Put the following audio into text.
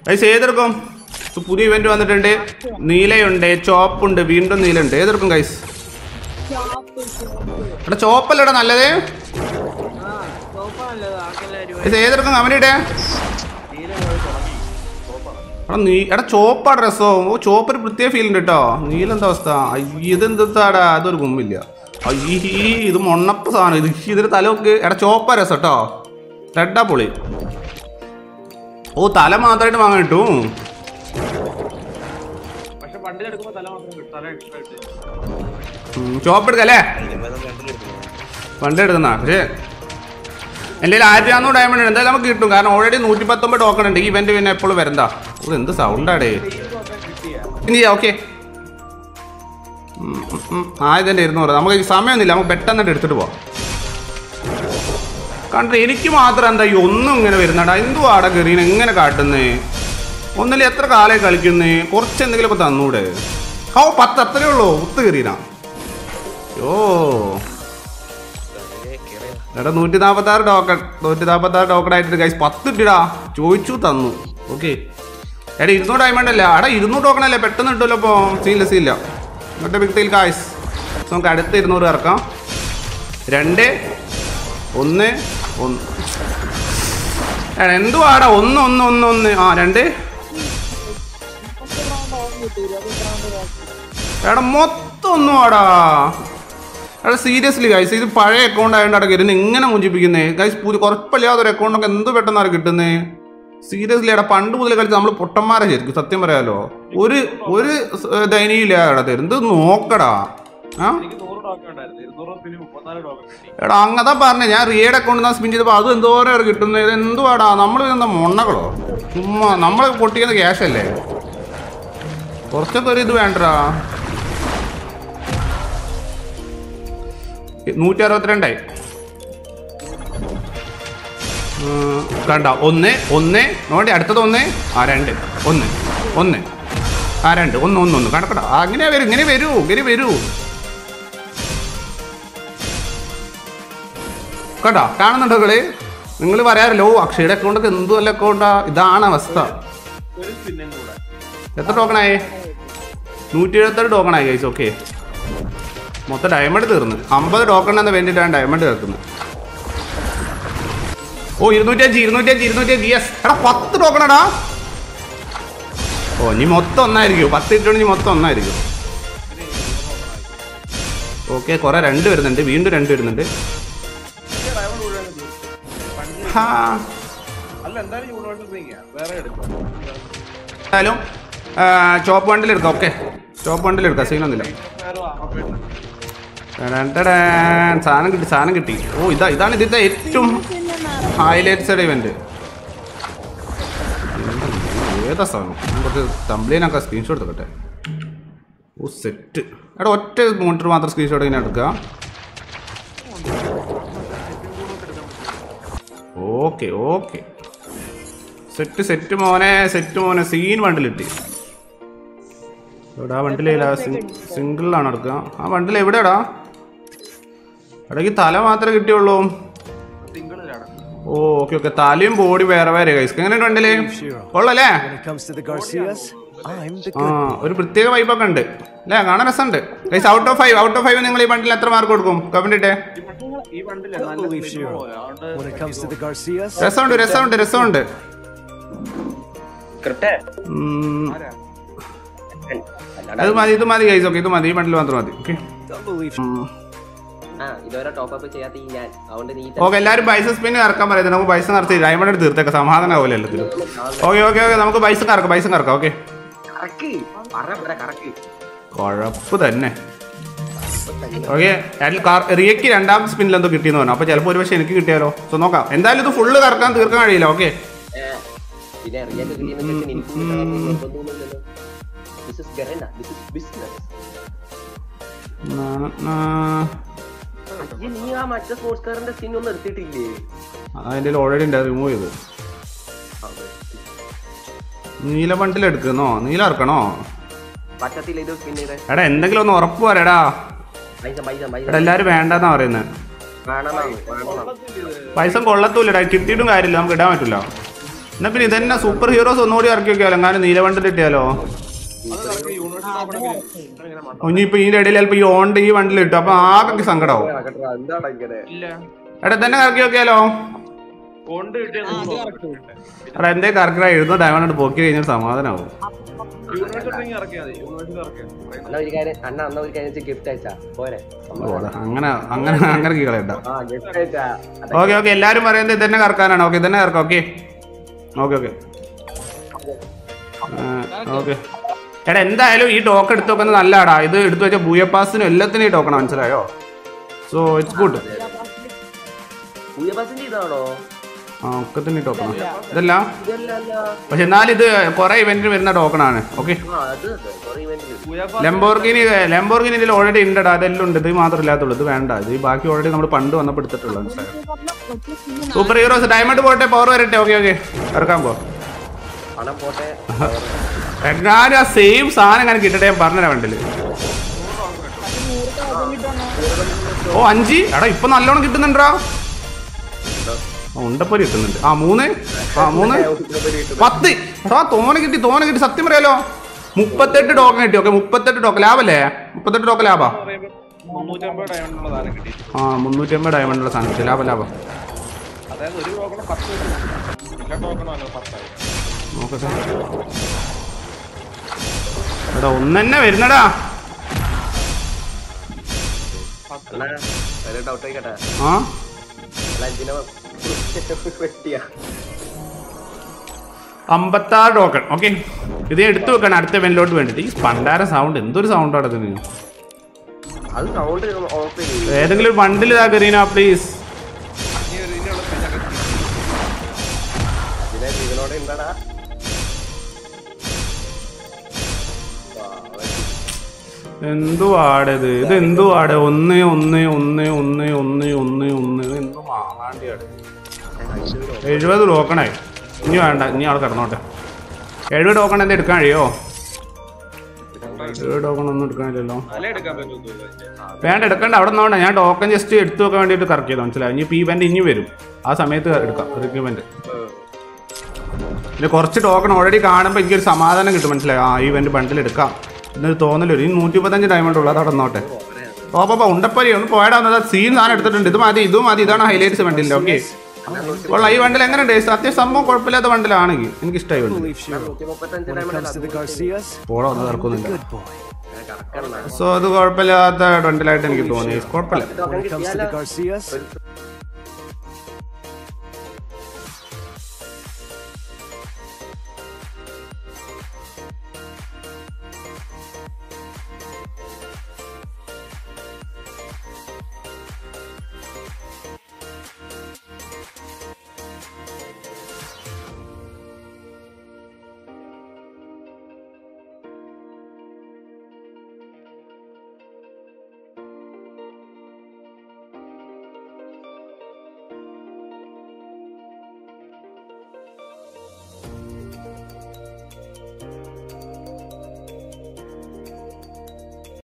Guys ഏതെടുക്കും ഇപ്പൊ പുതിയ event വന്നിട്ടുണ്ട് നീലയുണ്ട് ചോപ്പുണ്ട് വീണ്ടും നീലുണ്ട് ഏതെടുക്കും ഗൈസ് എടാ ചോപ്പല്ലടാ നല്ലത് ഗൈസ് ഏതെടുക്കും കമന്റിട്ടെ എടാ നീ എടാ ചോപ്പാ ഡ്രസ്സോ ഓ ചോപ്പ് ഒരു പ്രത്യേക ഫീൽ ഉണ്ട് കേട്ടോ നീലെന്താ അവസ്ഥ അയ്യ ഇതെന്താടാ അതൊരു കുമ്പില്ല അയ്യീ ഇത് മൊണ്ണപ്പ സാധനം ഇത് ഇതിന് തലമൊക്കെ എടാ ചോപ്പാ രസം കേട്ടോ റെഡാ പൊളി ഓ തല മാത്രമായിട്ട് വാങ്ങാൻ കിട്ടും പക്ഷെ പണ്ടിൽ എടുക്കുമ്പോ തല മാത്രം കിട്ടും തല എക്സ്ട്രാ ഇട്ട് ഉം, ചോപ്പ് എടുക്കല്ലേ വണ്ടി എടുക്കുന്ന പക്ഷേ എൻ്റെ കയ്യിൽ ആയിരത്തി നാന്നൂറ് ഡയമണ്ട് ഉണ്ട് എന്തായാലും നമുക്ക് കിട്ടും കാരണം ഓൾറെഡി നൂറ്റി പത്തൊമ്പത് ടോക്കൺ ഉണ്ട് ഈ ഇവന്റ് പിന്നെ എപ്പോഴും വരണ്ടാ ഓ എന്ത് സൗണ്ടാടേ ഇനി ഓക്കെ ആ ഇതെൻ്റെ ഇരുന്നൂറ് നമുക്ക് ഈ സമയമൊന്നുമില്ല നമുക്ക് പെട്ടെന്ന് എടുത്തിട്ട് പോവാം കണ്ട എനിക്ക് മാത്രം എന്താ ഈ ഒന്നും ഇങ്ങനെ വരുന്നടാ എന്തുവാടാ കെറീൻ എങ്ങനെ കാട്ടുന്നേ ഒന്നിൽ എത്ര കാലമായി കളിക്കുന്നേ കുറച്ച് എന്തെങ്കിലുമൊക്കെ തന്നൂടെ ഓ പത്ത് അത്രേ ഉള്ളൂ ഒത്ത് കെറീനാ യോ എടാ നൂറ്റി നാൽപ്പത്തി ആറ് ടോക്കൺ നൂറ്റി നാൽപ്പത്തി ആറ് ടോക്കൺ ആയിട്ട് ഗൈസ് പത്ത് ഇട്ടിടാ ചോദിച്ചു തന്നു ഓക്കെ എടാ ഇരുന്നൂറ് ഡയമണ്ട് അല്ല എടാ ഇരുന്നൂറ് ടോക്കൺ അല്ലേ പെട്ടെന്ന് കിട്ടുമല്ലോ ഇപ്പോൾ സീനില്ല സീനില്ല ഒറ്റ ബിഗ് തേൽ കായ്സ് നമുക്ക് അടുത്ത ഇരുന്നൂറ് ഇറക്കാം രണ്ട് ഒന്ന് ഒന്ന് എടാ എന്തുവാടാ ഒന്ന് ഒന്ന് ഒന്ന് ഒന്ന് ആ രണ്ട് എടാ മൊത്തം ഒന്നും ആടാ എടാ സീരിയസ്ലി ഗൈസ് ഇത് പഴയ അക്കൗണ്ട് ആയതുകൊണ്ട് അവിടെ കയറി ഇങ്ങനെ മുഞ്ചിപ്പിക്കുന്നേ ഗൈസ് പുതിയ കുറപ്പല്ലാതെ ഒരു അക്കൗണ്ടൊക്കെ എന്ത് പെട്ടെന്നാണ് കിട്ടുന്നേ സീരിയസ്ലി എടാ പണ്ട് മുതൽ കളിച്ച് നമ്മൾ പൊട്ടന്മാരെ ശരിക്കും സത്യം പറയാലോ ഒരു ഒരു ദയനീയില്ല എടാ തരും ഇത് നോക്കടാ ആ എനിക്ക് നൂറ് ടോക്കൺ ഉണ്ടായിരുന്നു ഇരുന്നൂറ് പിന്നെ മുപ്പത്തിനാല് ടോക്കൺ കിട്ടി എടാ അങ്ങതാ പറഞ്ഞേ ഞാൻ റിയയുടെ അക്കൗണ്ടിൽ നിന്ന് സ്പിൻ ചെയ്തപ്പോൾ അത് എന്തോരം കിട്ടുന്നത് ഇത് എന്തുവാടാ നമ്മൾ എന്താ മൊണ്ണകളോ ചുമ്മാ നമ്മൾ പൊട്ടിക്കുന്ന ക്യാഷ് അല്ലേ കുറച്ചൊക്കെ ഒരു ഇത് വേണ്ടടാ നൂറ്റി അറുപത്തിരണ്ടായി ഉം, കണ്ട ഒന്ന് ഒന്ന് നോണ്ടി അടുത്തത് ഒന്ന് ആ രണ്ട് ഒന്ന് ഒന്ന് ആ രണ്ട് ഒന്ന് ഒന്ന് ഒന്ന് കണക്കടാ ആ, അങ്ങനെ വരൂ ഇങ്ങനെ വരൂ ഇങ്ങനെ വരൂ കേട്ടോ കാണുന്നുണ്ടോ കളി നിങ്ങൾ പറയാറില്ലോ ഓ അക്ഷയുടെ അക്കൗണ്ടൊക്കെ എന്തു വല്ല അക്കൗണ്ടാ ഇതാണ് അവസ്ഥ ഒരു സ്പിന്നും കൂടെ എത്ര ടോക്കണായി നൂറ്റി എഴുപത്തെട്ട് ടോക്കണായി ഗൈസ് ഓക്കെ മൊത്തം ഡയമണ്ട് തീർന്ന് അമ്പത് ടോക്കൺ എന്ന് വേണ്ടിയിട്ടാണ് ഡയമണ്ട് തീർക്കുന്നത് ഓ ഇരുന്നൂറ്റഞ്ച് ഇരുന്നൂറ്റഞ്ച് ഇരുന്നൂറ്റഞ്ച് യെസ് എടാ പത്ത് ടോക്കണടാ ഓ ഇനി മൊത്തം ഒന്നായിരിക്കും പത്ത് ഇട്ടുകൊണ്ട് ഇനി മൊത്തം ഒന്നായിരിക്കും ഓക്കെ കുറെ രണ്ട് വരുന്നുണ്ട് വീണ്ടും രണ്ട് വരുന്നുണ്ട് ഡയമണ്ട് മുഴുവൻ പണ്ടിൽ ഹാ അല്ല എന്തായാലും യൂണിവേഴ്സിറ്റി നീങ്ങിയ വേറെ എടുക്കും എന്തായാലും ചോപ്പ് വണ്ടിൽ എടുക്കാം ഓക്കെ ചോപ്പ് വണ്ടിൽ എടുക്കാം സീനൊന്നുമില്ല വേറെ വാങ്ങാൻ ടടടടാൻ. സാധനം കിട്ടി സാധനം കിട്ടി ഓ ഇതാ ഇതാണ് ഇതിന്റെ ഏറ്റവും ഹൈലൈറ്റ്സ് ഇവന്റ് ഏതാ സാധനം ഞാൻ കുറച്ച് തമ്പ്ലീനൊക്കെ സ്ക്രീൻഷോട്ട് എടുക്കട്ടെ ഓ സെറ്റ് എടാ ഒറ്റ മോണിറ്റർ മാത്രം സ്ക്രീൻഷോട്ട് ഇങ്ങനെ എടുക്കുക ഓക്കെ ഓക്കെ സെറ്റ് സെറ്റ് മോനെ സെറ്റ് മോനെ സീൻ വണ്ടിലിട്ടി എടാ വണ്ടിയില സിംഗിളിലാണ് എടുക്കുക ആ വണ്ടിയിൽ എവിടെയാടാ എടയ്ക്ക് തല മാത്രമേ കിട്ടിയുള്ളൂ സിംഗിളിലാണ് ഓ ഓക്കെ ഓക്കെ തലയും ബോഡി വേറെ വേറെ കൈസ് എങ്ങനെ വണ്ടിയില് കൊള്ളല്ലേ When it comes to the Garcias, I'm the ആ good. ഒരു പ്രത്യേക വൈബൊക്കെ ഉണ്ട് അല്ലേ കാണാൻ രസമുണ്ട് കൈസ് out of five out of five നിങ്ങൾ ഈ വണ്ടിയിൽ എത്ര മാർക്ക് കൊടുക്കും കമന്റ് ഇട്ടേ ഈ വണ്ടിയില്ല Don't നല്ല believe സ്പിന്നു Shiro. പോലെ അതുകൊണ്ട് When it comes to the Garcias, രസമുണ്ട് രസമുണ്ട് രസമുണ്ട് ക്രിപ്റ്റേ ഉം, ആരാ? അത് മതി ഇത് മതി കൈസ് ഓക്കെ ഇത് മതി ഈ വണ്ടിയിൽ മാത്രം മതി ഓക്കെ don't believe ആ ഇതുവരെ ടോപ്പ് അപ്പ് ചെയ്യാത്ത ഈ ഞാൻ അതുകൊണ്ട് നീ ഓക്കെ എല്ലാവരും പൈസ സ്പിൻ ഇറക്കാൻ പറയുന്നത് നമുക്ക് പൈസ നിറച്ച് ഡയമണ്ട് എടുത്ത് തീർത്തേക്കാം സമാധാനം ആവില്ല എല്ലാത്തിലും ഓക്കെ ഓക്കെ ഓക്കെ നമുക്ക് പൈസ കറക്കാം പൈസ കറക്കാം ഓക്കെ കറക്ക് പറ പറ കറക്ക് കുഴപ്പ് തന്നെ ഓക്കെ റിയക്ക് രണ്ടാം സ്പിന്നിൽ എന്തോ കിട്ടിയെന്ന് പറഞ്ഞു അപ്പോൾ ചിലപ്പോൾ ഒരു പക്ഷേ എനിക്ക് കിട്ടിയാലോ സോ നോക്കാം എന്തായാലും ഇത് ഫുള്ള് കറക്കാൻ തീർക്കാൻ കഴിയില്ല ഓക്കെ ഏ, പിന്നെ റിയൊക്കെ കിട്ടിയെന്ന് വെച്ചാൽ എനിക്ക് നിർബന്ധമൊന്നുമില്ലല്ലോ this is Garena this is business നീ ആ മറ്റേ സ്പോർട്സ് കാറിന്റെ സ്കിൻ ഒന്നും എടുത്തിട്ടില്ലേ അതിൻ്റെ ഓൾറെഡി ഉണ്ട് റിമൂവ് ചെയ്ത് നീല ബണ്ടിൽ എടുക്കുന്നോ നീല ഇറക്കണോ പറ്റത്തില്ല ഇത് സ്പിൻ ചെയ്ത് എടാ എന്തെങ്കിലും ഒന്ന് ഉറപ്പ് പറയടാ പൈസ പൈസ പൈസ എടാ എല്ലാവരും വേണ്ടെന്നാ പറയുന്നത് വേണമെന്നാണ് വേണമെന്നാണ് പൈസ കൊള്ളത്തൂല്ലടാ കിട്ടിയിട്ടും കാര്യമില്ല നമുക്ക് ഇടാൻ പറ്റില്ല എന്നാ പിന്നെ ഇതന്നെ സൂപ്പർ ഹീറോസ് ഒന്നുകൂടി ഇറക്കി വെക്കാലോ എങ്ങാനും നീലവണ്ടിൽ കിട്ടിയാലോ അത് കറക്റ്റ് യൂണിവേഴ്സിറ്റി നോക്കണമെങ്കിൽ ഇങ്ങനെ മണ്ടം ഇനിയിപ്പോ ഈ ഇടയിൽ ചിലപ്പോ ഈ ഓണ്ട് ഈ വണ്ടിൽ ഇട്ടു അപ്പൊ ആകെ സങ്കടാവും നടക്കട്ടെ, എന്താണ് ഇങ്ങനെ ഇല്ല എടാ തന്നെ ഇറക്കി വെക്കാലോ കൊണ്ട് കിട്ടിയ എടാ എന്റെ കറക്റ്റ് എഴുതുന്ന ഡയമണ്ട് പോക്കി കഴിഞ്ഞാൽ സമാധാനാവും യൂണിവേഴ്സിറ്റി ഇറക്കിയാൽ മതി യൂണിവേഴ്സിറ്റി ഇറക്കിയാൽ അണ്ണ ഒരു കാര്യം അണ്ണ അന്ന ഒരു കാര്യം ഗിഫ്റ്റ് അയച്ചാ പോരെ ഓ, അതാ. അങ്ങനെ അങ്ങനെ അങ്ങനെ കളയണ്ട ആ ഗിഫ്റ്റ് അയച്ചാ ഓക്കെ ഓക്കെ എല്ലാരും പറയുന്നത് ഇതന്നെ കറക്കാനാണ് ഓക്കെ ഇതന്നെ കറക്കാം ഓക്കെ ഓക്കെ ഓക്കെ ഓക്കെ എടാ എന്തായാലും ഈ ടോക്കൺ എടുത്ത് വെക്കുന്നത് നല്ലതാടാ ഇത് എടുത്തു വെച്ച ഭൂയപ്പാസിനും എല്ലാത്തിനും ഈ ടോക്കണ മനസ്സിലായോ സോ ഇറ്റ്സ് ഗുഡ് ഭൂയബാസിന്റെ ഇതാണോ ആ ഒക്കത്തിന് ഈ ടോക്കണ ഇതല്ല ഇതല്ല പക്ഷെ എന്നാലും ഇത് കുറെ ഇവന്റിന് വരുന്ന ടോക്കണാണ് ഓക്കെ ആ അത് കുറെ ഇവന്റ് ലെംബോർഗിനി ലെംബോർഗിനി ഇതിൽ ഓൾറെഡി ഉണ്ടടാ അതെല്ലാം ഉണ്ട് ഇത് മാത്രം ഇല്ലാത്തുള്ളൂ ഇത് വേണ്ട ഇത് ഈ ബാക്കി ഓൾറെഡി നമ്മൾ പണ്ട് വന്നപ്പോൾ എടുത്തിട്ടുള്ളൂ മനസ്സിലായോ സൂപ്പർ ഹീറോസ് ഡയമണ്ട് പോട്ടെ പവർ വരട്ടെ ഓക്കെ ഓക്കെ ഇറക്കാൻ പോ പണം പോട്ടെ എങ്ങാനും ആ സെയിം സാധനം അങ്ങനെ കിട്ടട്ടെ ഞാൻ പറഞ്ഞ വണ്ടില് ഓ അഞ്ച് എടാ ഇപ്പൊ നല്ലോണം കിട്ടുന്നുണ്ടാ ഉണ്ടപ്പൊരി കിട്ടുന്നുണ്ട് ആ മൂന്ന് ആ മൂന്ന് പത്ത് എടാ തോനെ കിട്ടി തോനെ കിട്ടി സത്യം പറയാലോ മുപ്പത്തെട്ട് ടോക്കൺ കിട്ടി ഓക്കെ മുപ്പത്തെട്ട് ടോക്കൺ ലാഭല്ലേ മുപ്പത്തെട്ട് ടോക്കൺ ലാഭാ മുന്നൂറ്റമ്പത് ഡയമണ്ടുള്ള സാധനം കിട്ടി ആ മുന്നൂറ്റി അമ്പത് ഡയമണ്ടുള്ള സാധനം കിട്ടി ലാഭം ലാഭം അതായത് ഒരു ടോക്കൺ പത്ത് കിട്ടും എല്ലാ ടോക്കണല്ലോ പത്തായി നോക്കട്ടെ എടാ ഒന്നെന്നെ വരുന്നടാ അണ്ണാ ഒരു ഡൗട്ട് ആയിക്കട്ടെ ആ അല്ല അഞ്ചിനെ വെട്ടിയാ അമ്പത്താറ് ടോക്കൺ ഓക്കെ ഇത് എടുത്തു വെക്കണം അടുത്ത വെല്ലോട്ട് വേണ്ടിട്ട് ഈ പണ്ടാര സൗണ്ട് എന്തൊരു സൗണ്ട് ആണ് ഇതിന് അത് സൗണ്ട് ഓഫ് ചെയ്യും ഏതെങ്കിലും ഒരു ബണ്ടിൽ ഇതാ കരീന പ്ലീസ് ഇനി ഒരു ഇനിയുള്ള സ്പെഷ്യൽ ഇതിനെ ജീവനോടെ എന്താടാ എന്തുവാടെ ഇത് ഇത് എന്തുവാടെ ഒന്ന് ഒന്ന് ഒന്ന് ഒന്ന് ഒന്ന് ഒന്ന് ഒന്ന് ഇത് എന്തു വാങ്ങാണ്ടിയാണ് എഴുപത് ടോക്കണായി ഇനി വേണ്ട ഇനി അവിടെ കിടന്നോട്ടെ എഴുപത് ടോക്കൺ എന്താ എടുക്കാൻ കഴിയോ എഴുപത് ടോക്കൺ ഒന്നും എടുക്കാനില്ലല്ലോ തല എടുക്കാൻ പറ്റും തോന്നുന്നു വേണ്ട എടുക്കണ്ട അവിടെ നിന്നോണ്ട ഞാൻ ടോക്കൺ ജസ്റ്റ് എടുത്തു വെക്കാൻ വേണ്ടിയിട്ട് കറക്റ്റ് ചെയ്തു മനസ്സിലായി ഇനി ഈ ഇവന്റ് ഇനി വരും ആ സമയത്ത് എടുക്കാം റിക്യൂമെന്റ് പിന്നെ കുറച്ച് ടോക്കൺ ഓൾറെഡി കാണുമ്പോൾ എനിക്കൊരു സമാധാനം കിട്ടും മനസ്സിലായി ആ ഈ ഇവന്റ് ബണ്ടിൽ എടുക്കാം എന്നൊരു തോന്നൽ വരും ഈ നൂറ്റി മുപ്പത്തഞ്ച് ഡയമണ്ട് ഉള്ളൂ അത് അവിടെ നിന്നോട്ടെ ഓ പാപ്പ ഉണ്ടപ്പരി ഒന്ന് പോയടാ സീൻ സാധനം എടുത്തിട്ടുണ്ട് ഇത് മതി ഇതും മതി ഇതാണ് ഹൈലൈറ്റ്സ് വണ്ടിൻ്റെ ഓക്കെ കൊള്ളാം ഈ വണ്ടിൽ എങ്ങനെയുണ്ട് അത്യാവശ്യം സംഭവം കുഴപ്പമില്ലാത്ത വണ്ടിലാണെങ്കിൽ എനിക്ക് ഇഷ്ടമായി വണ്ടി Believe Shiro. നൂറ്റി മുപ്പത്തഞ്ച് When it comes to the Garcias, polo ഒന്നും ഇറക്കുന്നില്ല good boy. കറക്കണം സോ അത് കുഴപ്പമില്ലാത്ത വണ്ടിലായിട്ട് എനിക്ക് തോന്നി കുഴപ്പമില്ല When it comes to the Garcias,